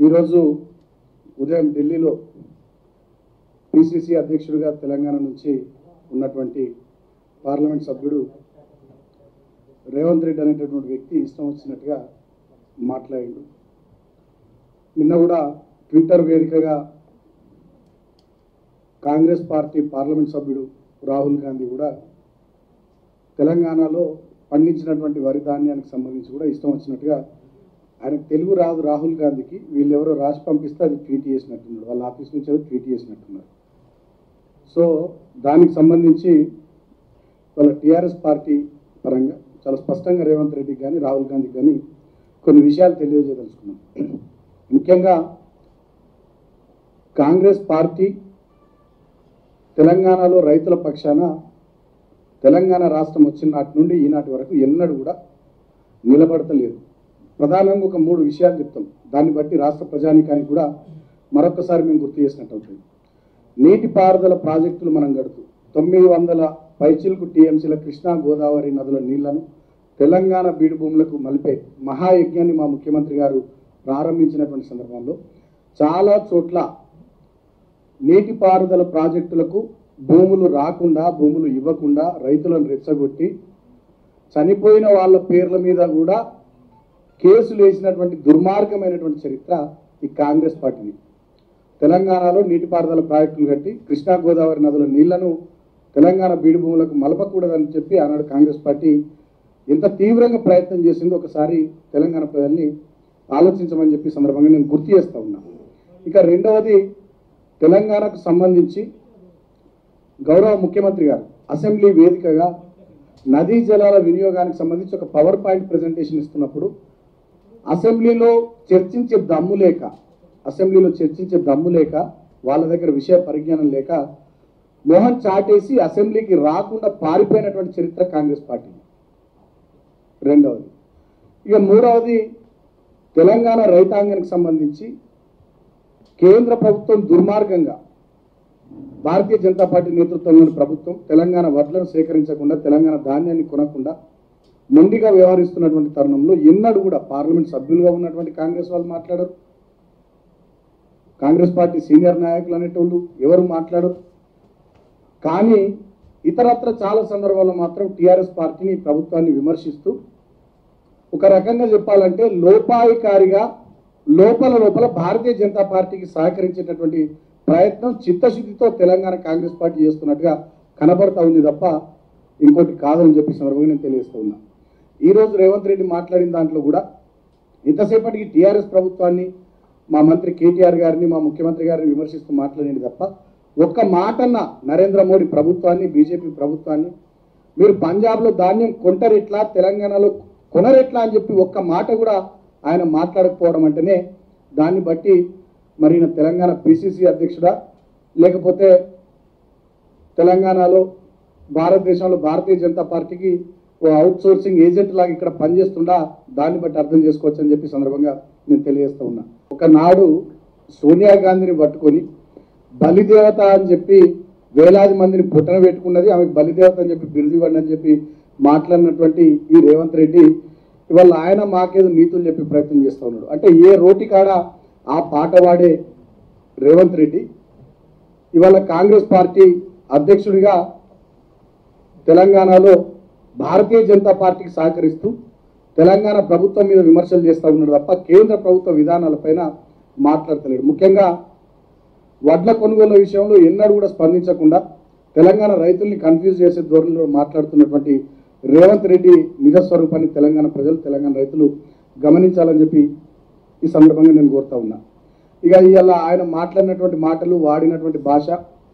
ఈరోజు ఉదయం ఢిల్లీలో పిసిసి అధ్యక్షుడిగా తెలంగాణ నుంచి ఉన్నటువంటి పార్లమెంట్ సభ్యుడు రేవంత్ రెడ్డి అనేటటువంటి వ్యక్తి ఇష్టం వచ్చినట్టుగా మాట్లాడిండు నిన్న కూడా ట్విట్టర్ వేదికగా కాంగ్రెస్ పార్టీ పార్లమెంట్ సభ్యుడు రాహుల్ గాంధీ కూడా తెలంగాణలో పండించినటువంటి వరి ధాన్యానికి సంబంధించి కూడా ఇష్టం వచ్చినట్టుగా ఆయనకు తెలుగు రాదు రాహుల్ గాంధీకి వీళ్ళెవరో రాసి పంపిస్తే అది ట్వీట్ చేసినట్టున్నారు వాళ్ళ ఆఫీస్ నుంచి ఏదో ట్వీట్ చేసినట్టున్నారు సో దానికి సంబంధించి వాళ్ళ టీఆర్ఎస్ పార్టీ పరంగా చాలా స్పష్టంగా రేవంత్ రెడ్డికి కానీ రాహుల్ గాంధీకి కానీ కొన్ని విషయాలు తెలియజేయదలుచుకున్నాం ముఖ్యంగా కాంగ్రెస్ పార్టీ తెలంగాణలో రైతుల పక్షాన తెలంగాణ రాష్ట్రం వచ్చిన నాటి నుండి ఈనాటి వరకు ఎన్నడూ కూడా నిలబడతలేదు ప్రధానంగా ఒక మూడు విషయాలు చెప్తాం దాన్ని బట్టి రాష్ట్ర ప్రజానికానికి కూడా మరొకసారి మేము గుర్తు చేసినట్టు అవుతుంది నీటిపారుదల ప్రాజెక్టులు మనం గడుతూ తొమ్మిది వందల పైచిలకు టీఎంసీల కృష్ణా గోదావరి నదుల నీళ్లను తెలంగాణ బీడు భూములకు మలిపే మహాయజ్ఞాన్ని మా ముఖ్యమంత్రి గారు ప్రారంభించినటువంటి సందర్భంలో చాలా చోట్ల నీటిపారుదల ప్రాజెక్టులకు భూములు రాకుండా భూములు ఇవ్వకుండా రైతులను రెచ్చగొట్టి చనిపోయిన వాళ్ళ పేర్ల మీద కూడా కేసులు వేసినటువంటి దుర్మార్గమైనటువంటి చరిత్ర ఈ కాంగ్రెస్ పార్టీది తెలంగాణలో నీటిపారుదల ప్రాజెక్టులు కట్టి కృష్ణా గోదావరి నదుల నీళ్లను తెలంగాణ బీడు భూములకు మలపకూడదని చెప్పి ఆనాడు కాంగ్రెస్ పార్టీ ఎంత తీవ్రంగా ప్రయత్నం చేసిందో ఒకసారి తెలంగాణ ప్రజల్ని ఆలోచించమని చెప్పి ఈ సందర్భంగా నేను గుర్తు చేస్తా ఉన్నా ఇక రెండవది తెలంగాణకు సంబంధించి గౌరవ ముఖ్యమంత్రి గారు అసెంబ్లీ వేదికగా నదీ జలాల వినియోగానికి సంబంధించి ఒక పవర్ పాయింట్ ప్రజెంటేషన్ ఇస్తున్నప్పుడు అసెంబ్లీలో చర్చించే దమ్ము లేక అసెంబ్లీలో చర్చించే దమ్ము లేక వాళ్ళ దగ్గర విషయ పరిజ్ఞానం లేక మోహన్ చాటేసి అసెంబ్లీకి రాకుండా పారిపోయినటువంటి చరిత్ర కాంగ్రెస్ పార్టీ రెండవది ఇక మూడవది తెలంగాణ రైతాంగానికి సంబంధించి కేంద్ర ప్రభుత్వం దుర్మార్గంగా భారతీయ జనతా పార్టీ నేతృత్వంలోని ప్రభుత్వం తెలంగాణ వడ్లను సేకరించకుండా తెలంగాణ ధాన్యాన్ని కొనకుండా మొండిగా వ్యవహరిస్తున్నటువంటి తరుణంలో ఎన్నడూ కూడా పార్లమెంట్ సభ్యులుగా ఉన్నటువంటి కాంగ్రెస్ వాళ్ళు మాట్లాడరు కాంగ్రెస్ పార్టీ సీనియర్ నాయకులు అనేటోళ్ళు ఎవరు మాట్లాడరు కానీ ఇతరత్ర చాలా సందర్భాల్లో మాత్రం టీఆర్ఎస్ పార్టీని ప్రభుత్వాన్ని విమర్శిస్తూ ఒక రకంగా చెప్పాలంటే లోపాయికారిగా లోపల లోపల భారతీయ జనతా పార్టీకి సహకరించేటటువంటి ప్రయత్నం చిత్తశుద్ధితో తెలంగాణ కాంగ్రెస్ పార్టీ చేస్తున్నట్టుగా కనబడతా ఉంది తప్ప ఇంకోటి కాదని చెప్పి సందర్భంగా నేను తెలియజేస్తూ ఉన్నా ఈరోజు రేవంత్ రెడ్డి మాట్లాడిన దాంట్లో కూడా ఇంతసేపటికి టీఆర్ఎస్ ప్రభుత్వాన్ని మా మంత్రి కేటీఆర్ గారిని మా ముఖ్యమంత్రి గారిని విమర్శిస్తూ మాట్లాడింది తప్ప ఒక్క మాటన్న నరేంద్ర మోడీ ప్రభుత్వాన్ని బీజేపీ ప్రభుత్వాన్ని మీరు పంజాబ్లో ధాన్యం కొంటరెట్లా తెలంగాణలో కొనరెట్లా అని చెప్పి ఒక్క మాట కూడా ఆయన మాట్లాడకపోవడం అంటేనే దాన్ని బట్టి మరి ఈయన తెలంగాణ పిసిసి అధ్యక్షుడా లేకపోతే తెలంగాణలో భారతదేశంలో భారతీయ జనతా పార్టీకి ఓ అవుట్ సోర్సింగ్ ఏజెంట్ లాగా ఇక్కడ పనిచేస్తుండా దాన్ని బట్టి అర్థం చేసుకోవచ్చు అని చెప్పి సందర్భంగా నేను తెలియజేస్తూ ఉన్నా ఒకనాడు సోనియా గాంధీని పట్టుకొని బలిదేవత అని చెప్పి వేలాది మందిని పుట్టన పెట్టుకున్నది ఆమెకు బలిదేవత అని చెప్పి బిరుదు ఇవ్వండి అని చెప్పి మాట్లాడినటువంటి ఈ రేవంత్ రెడ్డి ఇవాళ ఆయన మాకేదో నీతులు చెప్పి ప్రయత్నం చేస్తూ ఉన్నాడు అంటే ఏ రోటి కాడ ఆ పాట పాడే రేవంత్ రెడ్డి ఇవాళ కాంగ్రెస్ పార్టీ అధ్యక్షుడిగా తెలంగాణలో భారతీయ జనతా పార్టీకి సహకరిస్తూ తెలంగాణ ప్రభుత్వం మీద విమర్శలు చేస్తూ ఉన్నాడు తప్ప కేంద్ర ప్రభుత్వ విధానాలపైన మాట్లాడతలేడు ముఖ్యంగా వడ్ల కొనుగోలు విషయంలో ఎన్నడూ కూడా స్పందించకుండా తెలంగాణ రైతుల్ని కన్ఫ్యూజ్ చేసే ధోరణిలో మాట్లాడుతున్నటువంటి రేవంత్ రెడ్డి నిజ స్వరూపాన్ని తెలంగాణ ప్రజలు తెలంగాణ రైతులు గమనించాలని చెప్పి ఈ సందర్భంగా నేను కోరుతా ఉన్నా ఇక ఇవాళ ఆయన మాట్లాడినటువంటి మాటలు వాడినటువంటి భాష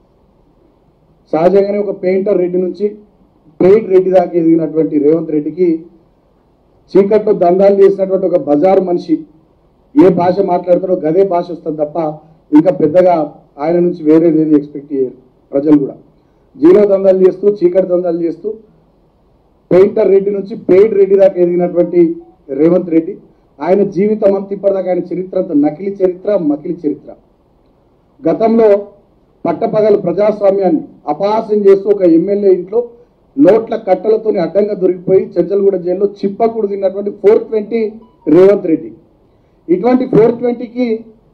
సహజంగానే ఒక పెయింటర్ రెడ్డి నుంచి పెయింట్ రెడ్డి దాకా ఎదిగినటువంటి రేవంత్ రెడ్డికి చీకట్లో దందాలు చేసినటువంటి ఒక బజారు మనిషి ఏ భాష మాట్లాడతారో గదే భాష వస్తుంది తప్ప ఇంకా పెద్దగా ఆయన నుంచి వేరేది ఏది ఎక్స్పెక్ట్ చేయరు ప్రజలు కూడా జీరో దందాలు చేస్తూ చీకటి దందాలు చేస్తూ పెయింటర్ రెడ్డి నుంచి పెయిడ్ రెడ్డి దాకా ఎదిగినటువంటి రేవంత్ రెడ్డి ఆయన జీవితం అంతా ఇప్పటిదాకా ఆయన చరిత్ర అంతా నకిలీ చరిత్ర మకిలి చరిత్ర గతంలో పట్టపగలు ప్రజాస్వామ్యాన్ని అపహాస్యం చేస్తూ ఒక ఎమ్మెల్యే ఇంట్లో నోట్ల కట్టలతోని అడ్డంగా దొరికిపోయి చెంచల్గూడ జైల్లో చిప్పకూడు తిన్నటువంటి ఫోర్ ట్వంటీ రేవంత్ రెడ్డి ఇటువంటి ఫోర్ ట్వంటీకి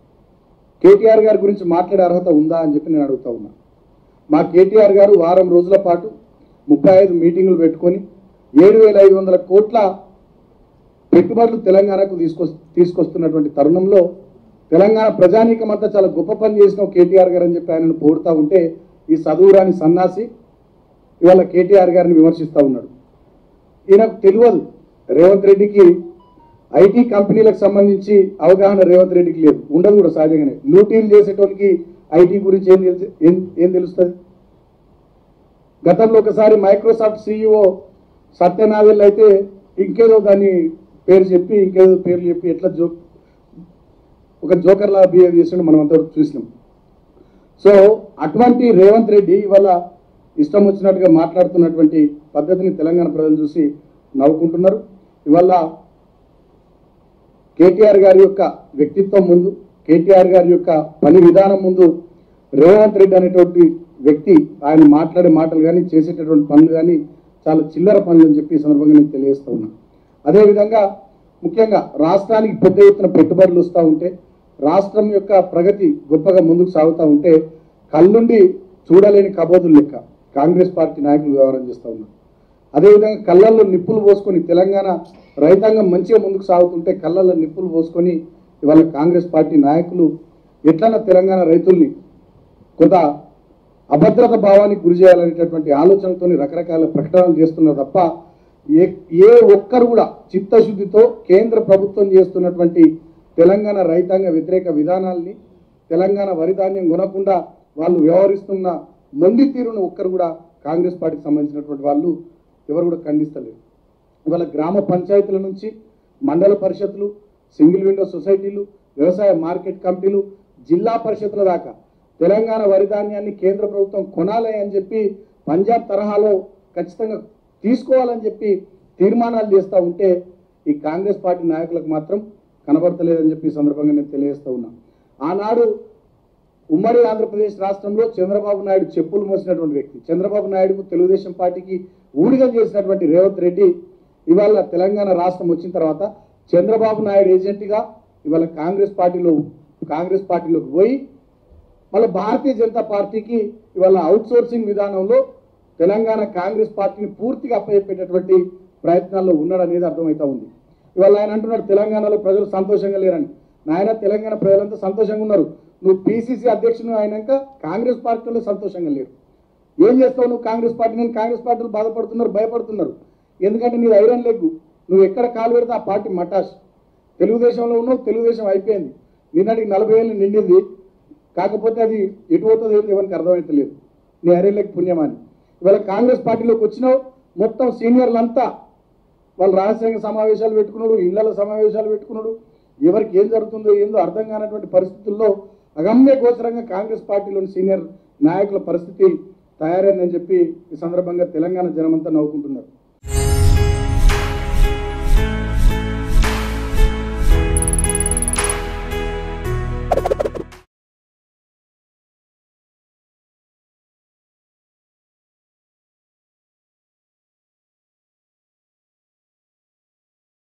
కేటీఆర్ గారి గురించి మాట్లాడే అర్హత ఉందా అని చెప్పి నేను అడుగుతా ఉన్నా మా కేటీఆర్ గారు వారం రోజుల పాటు ముప్పై ఐదు మీటింగులు పెట్టుకొని ఏడు వేల ఐదు వందల కోట్ల పెట్టుబడులు తెలంగాణకు తీసుకొ తీసుకొస్తున్నటువంటి తరుణంలో తెలంగాణ ప్రజానీకం అంతా చాలా గొప్ప పని చేసిన కేటీఆర్ గారు అని చెప్పి ఆయనను పోడుతూ ఉంటే ఈ చదువురాని సన్నాసి ఇవాళ కేటీఆర్ గారిని విమర్శిస్తూ ఉన్నాడు ఈయనకు తెలియదు రేవంత్ రెడ్డికి ఐటీ కంపెనీలకు సంబంధించి అవగాహన రేవంత్ రెడ్డికి లేదు ఉండదు కూడా సహజంగానే లూటీలు చేసేటోనికి ఐటీ గురించి ఏం తెలుసు ఏం ఏం తెలుస్తుంది గతంలో ఒకసారి మైక్రోసాఫ్ట్ సీఈఓ సత్యనాదెల్ అయితే ఇంకేదో దాన్ని పేరు చెప్పి ఇంకేదో పేర్లు చెప్పి ఎట్లా జో ఒక జోకర్లా బిహేవ్ చేసిండు మనం అంతా చూసినాం సో అటువంటి రేవంత్ రెడ్డి ఇవాళ ఇష్టం వచ్చినట్టుగా మాట్లాడుతున్నటువంటి పద్ధతిని తెలంగాణ ప్రజలు చూసి నవ్వుకుంటున్నారు ఇవాళ కేటీఆర్ గారి యొక్క వ్యక్తిత్వం ముందు కేటీఆర్ గారి యొక్క పని విధానం ముందు రేవంత్ రెడ్డి అనేటువంటి వ్యక్తి ఆయన మాట్లాడే మాటలు కానీ చేసేటటువంటి పనులు కానీ చాలా చిల్లర పనులు అని చెప్పి ఈ సందర్భంగా నేను తెలియజేస్తా ఉన్నాను అదేవిధంగా ముఖ్యంగా రాష్ట్రానికి పెద్ద ఎత్తున పెట్టుబడులు వస్తూ ఉంటే రాష్ట్రం యొక్క ప్రగతి గొప్పగా ముందుకు సాగుతూ ఉంటే కళ్ళుండి చూడలేని కబోదులు లెక్క కాంగ్రెస్ పార్టీ నాయకులు వ్యవహారం చేస్తూ ఉన్నారు అదేవిధంగా కళ్ళల్లో నిప్పులు పోసుకొని తెలంగాణ రైతాంగం మంచిగా ముందుకు సాగుతుంటే కళ్ళల్లో నిప్పులు పోసుకొని ఇవాళ కాంగ్రెస్ పార్టీ నాయకులు ఎట్లన్నా తెలంగాణ రైతుల్ని కొంత అభద్రత భావానికి గురి చేయాలనేటటువంటి ఆలోచనతో రకరకాల ప్రకటనలు చేస్తున్నారు తప్ప ఏ ఏ ఒక్కరు కూడా చిత్తశుద్ధితో కేంద్ర ప్రభుత్వం చేస్తున్నటువంటి తెలంగాణ రైతాంగ వ్యతిరేక విధానాల్ని తెలంగాణ వరిధాన్యం కొనకుండా వాళ్ళు వ్యవహరిస్తున్న మొండి తీరును ఒక్కరు కూడా కాంగ్రెస్ పార్టీకి సంబంధించినటువంటి వాళ్ళు ఎవరు కూడా ఖండిస్తలేరు ఇవాళ గ్రామ పంచాయతీల నుంచి మండల పరిషత్లు సింగిల్ విండో సొసైటీలు వ్యవసాయ మార్కెట్ కమిటీలు జిల్లా పరిషత్ల దాకా తెలంగాణ వరిధాన్యాన్ని కేంద్ర ప్రభుత్వం కొనాలి అని చెప్పి పంజాబ్ తరహాలో ఖచ్చితంగా తీసుకోవాలని చెప్పి తీర్మానాలు చేస్తూ ఉంటే ఈ కాంగ్రెస్ పార్టీ నాయకులకు మాత్రం కనబడతలేదని చెప్పి ఈ సందర్భంగా నేను తెలియజేస్తూ ఉన్నా ఆనాడు ఉమ్మడి ఆంధ్రప్రదేశ్ రాష్ట్రంలో చంద్రబాబు నాయుడు చెప్పులు మోసినటువంటి వ్యక్తి చంద్రబాబు నాయుడుకు తెలుగుదేశం పార్టీకి ఊడిగం చేసినటువంటి రేవంత్ రెడ్డి ఇవాళ తెలంగాణ రాష్ట్రం వచ్చిన తర్వాత చంద్రబాబు నాయుడు ఏజెంట్గా ఇవాళ కాంగ్రెస్ పార్టీలో కాంగ్రెస్ పార్టీలోకి పోయి మళ్ళీ భారతీయ జనతా పార్టీకి ఇవాళ అవుట్ సోర్సింగ్ విధానంలో తెలంగాణ కాంగ్రెస్ పార్టీని పూర్తిగా అప్పచెప్పేటటువంటి ప్రయత్నాల్లో ఉన్నాడు అనేది అర్థమవుతా ఉంది ఇవాళ ఆయన అంటున్నాడు తెలంగాణలో ప్రజలు సంతోషంగా లేరని నాయన తెలంగాణ ప్రజలంతా సంతోషంగా ఉన్నారు నువ్వు పిసిసి అధ్యక్షుడు అయినాక కాంగ్రెస్ పార్టీలో సంతోషంగా లేరు ఏం చేస్తావు నువ్వు కాంగ్రెస్ పార్టీ నేను కాంగ్రెస్ పార్టీలు బాధపడుతున్నారు భయపడుతున్నారు ఎందుకంటే నీది ఐరన్ లెగ్ నువ్వు ఎక్కడ కాలు పెడితే ఆ పార్టీ మటాష్ తెలుగుదేశంలో ఉన్నావు తెలుగుదేశం అయిపోయింది నిన్నటికి నలభై ఏళ్ళు నిండింది కాకపోతే అది ఎటు పోతుందో ఏందో ఎవరికి అర్థమవుతలేదు నీ ఐరన్ లెగ్ పుణ్యమాని ఇవాళ కాంగ్రెస్ పార్టీలోకి వచ్చినావు మొత్తం సీనియర్లంతా వాళ్ళు రహస్యంగా సమావేశాలు పెట్టుకున్నాడు ఇళ్ల సమావేశాలు పెట్టుకున్నాడు ఎవరికి ఏం జరుగుతుందో ఏందో అర్థం కానటువంటి పరిస్థితుల్లో అగమ్య గోచరంగా కాంగ్రెస్ పార్టీలోని సీనియర్ నాయకుల పరిస్థితి తయారైందని చెప్పి ఈ సందర్భంగా తెలంగాణ జనమంతా నవ్వుకుంటున్నారు